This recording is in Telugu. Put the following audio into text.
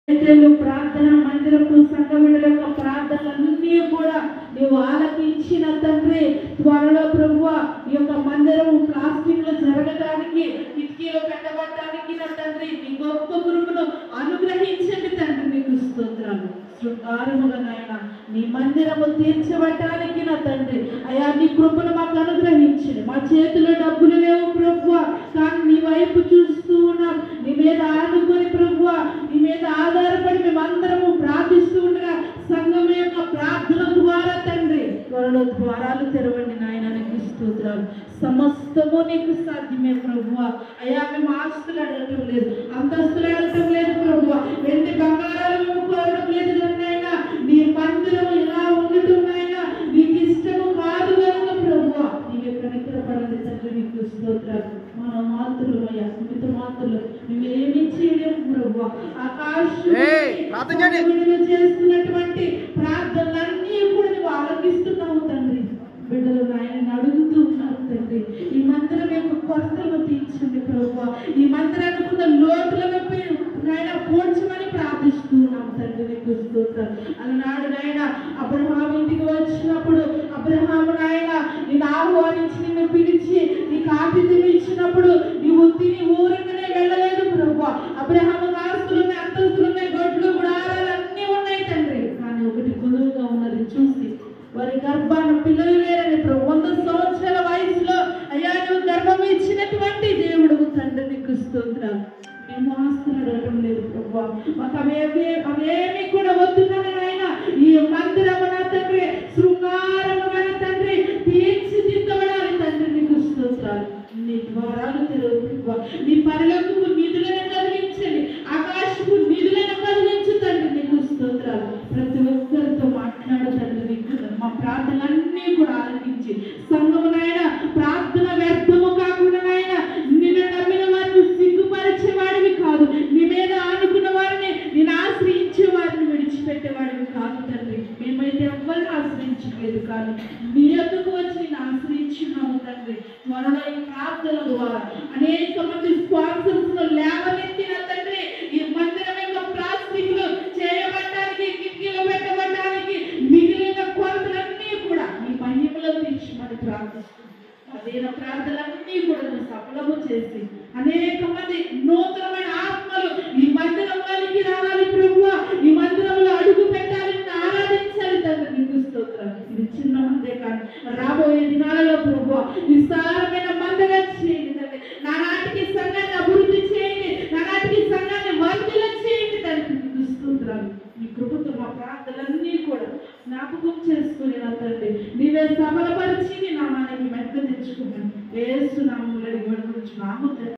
బెత్తెలు ప్రార్థన మందిరపు సంఘముల యొక్క ప్రార్థనలన్నీ కూడా నీవు ఆలకించిన తండ్రి త్వరలో ప్రభు ఈ యొక్క మందిరము ప్లాస్టిక్ లో జరగడానికి కిటికీలో పెట్టబడటానికి నా తండ్రి నీ గొప్ప కృపను అనుగ్రహించండి తండ్రి నీకు స్తోత్రాలు శృంగారముగా నాయన నీ మందిరము తీర్చబడటానికి నా తండ్రి అయా నీ కృపను మాకు అనుగ్రహించండి మా చేతిలో డబ్బులు లేవు ప్రభు కానీ నీ వైపు చూస్తూ ఉన్నాం నీ మీద ఆనుకొని ప్రభు నీ మీద ఆధారపడి మేమందరము ప్రార్థిస్తూ ఉండగా సంఘం యొక్క ప్రార్థన ద్వారా తండ్రి త్వరలో ద్వారాలు తెరవండి నాయన నీకు స్తోత్రాలు సమస్తము నీకు సాధ్యమే ప్రభు అయ్యా మేము ఆస్తులు అడగటం లేదు అంతస్తులు అడగటం లేదు ప్రభు వెండి బంగారాలు మేము కోరడం లేదు కానీ నాయన నీ మందిరం ఇలా ఉండటం నాయన నీకు ఇష్టము కాదు కనుక ప్రభు నీవే కనికరపడండి తండ్రి నీకు స్తోత్రాలు మన మాతృలు అయ్యా సుమిత మాతృలు నువ్వేమి చేయలేము ప్రభు ఏయ్, ప్రార్థన చేయండి. ఆకాశం చేస్తున్నటువంటి ప్రార్థనలన్నీ కూడా నువ్వు ఆలకిస్తున్నావు తండ్రి బిడ్డలు నాయన అడుగుతూ ఉన్నారు తండ్రి ఈ మందిరం యొక్క కొరతలను తీర్చండి ప్రభు ఈ మందిరానికి ఉన్న లోటులను పే- నాయన పోడ్చమని ప్రార్థిస్తూ ఉన్నాం తండ్రి నీకు స్తోత్రం అలనాడు నాయన అబ్రహాం ఇంటికి వచ్చినప్పుడు అబ్రహాము నాయన నేను ఆహ్వానించి నిన్ను పిలిచి నీకు ఆతిథ్యం ఇచ్చినప్పుడు నీవు తిని ఊరికనే వెళ్ళలేదు ప్రభు అబ్రహాము ఆస్తులున్నాయి అంతస్తులున్నాయి గొడ్లు గుడారాలు అన్నీ ఉన్నాయి తండ్రి కానీ ఒకటి కొదువుగా ఉన్నది చూసి వారి గర్భాన పిల్లలు లేరని ప్రభు వంద సంవత్సరాల వయసులో అయ్యా నువ్వు గర్భం ఇచ్చినటువంటి దేవుడు తండ్రి నీకు స్తోత్రాలు మేము ఆస్తులు అడగడం లేదు ప్రభు మాకు అవేమి అవేమి కూడా వద్దు కానీ నాయన ఈ మందిరము నా తండ్రి శృంగారము నా తండ్రి తీర్చిదిద్దబడాలి తండ్రి నీకు స్తోత్రాలు నీ ద్వారాలు తెరవు ప్రభు నీ పరలోకపు నిధులను కలిగించండి ఆకాశపు నిధులను కలిగించు తండ్రి నీకు స్తోత్రాలు ప్రతి ఒక్కరితో మాట్లాడు తండ్రి నీకు మా ప్రార్థనలన్నీ కూడా ఆలకించి సంఘము నాయన ప్రార్థన వ్యర్థము కాకుండా నాయన నిన్ను నమ్మిన వారిని సిగ్గుపరిచేవాడివి కాదు నీ మీద ఆనుకున్న వారిని నేను ఆశ్రయించే వారిని విడిచిపెట్టేవాడివి కాదు తండ్రి మేమైతే ఎవ్వరిని ఆశ్రయించలేదు కానీ నీ యొక్కకు వచ్చి నేను ఆశ్రయించున్నాము తండ్రి త్వరలో ఈ ప్రార్థన ద్వారా అనేక మంది స్పాన్సర్స్ లేవనెత్తిన తండ్రి ఈ మందిరం యొక్క ప్లాస్టిక్ లో చేయబడటానికి కిటికీలో పెట్టబడటానికి మిగిలిన కొరతలన్నీ కూడా మీ మహిమలో తీర్చమని ప్రార్థిస్తున్నాం అదేన ప్రార్థనలన్నీ కూడా నువ్వు సఫలము చేసి అనేక మంది నూతనమైన ఆత్మలు ఈ మందిరంలోనికి రావాలి ప్రభు ఈ మందిరంలో అడుగు పెట్టాలి నిన్ను ఆరాధించాలి తండ్రి నీకు స్తోత్రం ఇది చిన్న మందే కానీ రాబోయే దినాలలో ప్రభు విస్తారమైన మందగా చేయండి తండ్రి నానాటికి సంఘాన్ని అభివృద్ధి చేయండి నానాటికి సంఘాన్ని వర్ధిల చేయండి తండ్రి నీకు స్తోత్రాలు నీ కృపతో మా ప్రార్థనలన్నీ కూడా జ్ఞాపకం చేసుకుని నా తండ్రి నీవే సఫలపరిచి నీ నామానికి మెక్క తెచ్చుకున్నాను వేస్తున్నాము నాము